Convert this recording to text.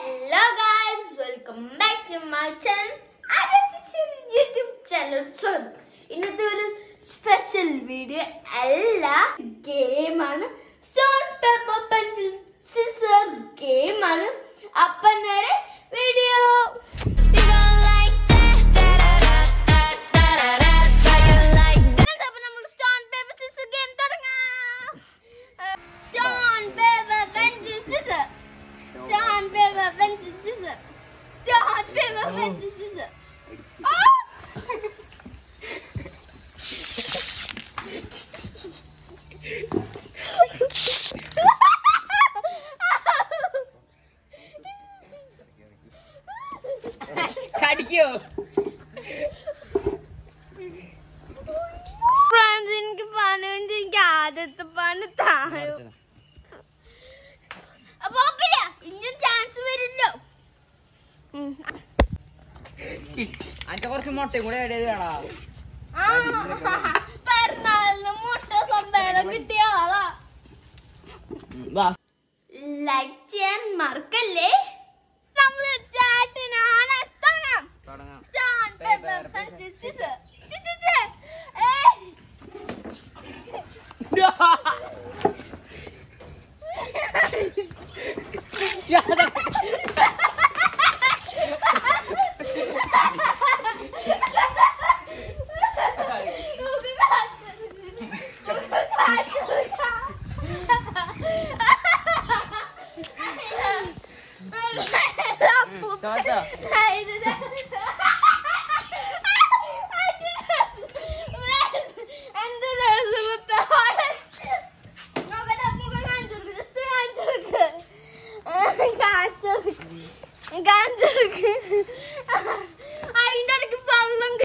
Hello guys, welcome back to my channel. Aaradhya YouTube channel സ്വന്തം ഇന്നത്തെ ഒരു സ്പെഷ്യൽ വീഡിയോ അല്ല ഗെയിമാണ് സ്റ്റോൺ പേപ്പർ പെൻസിൽ സിസർ ഗെയിമാണ് അപ്പം നേരെ വീഡിയോ നമ്മൾ സ്റ്റോൺ പേപ്പർ സിസർ ഗെയിം തുടങ്ങാം stone paper pencil scissor Stone, paper, pencil, scissors. Stone, paper, pencil, scissors. Ah! കടിക്കോ ഫ്രണ്ട്സ് എനിക്ക് പണിയുണ്ട് എനിക്ക് ആദ്യത്തെ പണി താഴും അപ്പൊ കുഴപ്പമില്ല ഇനിയും ചാൻസ് വരില്ലോ അഞ്ച കുറച്ച് മുട്ടയും കൂടെ ആഡ് ചെയ്താടാ പെരുന്നാളിന് മുട്ട സമ്മേളനം കിട്ടിയ ആളാ ലൈക്ക് ചെയ്യാൻ മറക്കല്ലേ നമ്മൾ ചാട്ടിനാണ് തുടങ്ങാം തുടങ്ങാം Stone, paper, pencil, scissors. Scissors. Eh. നമുക്ക് താത്ത.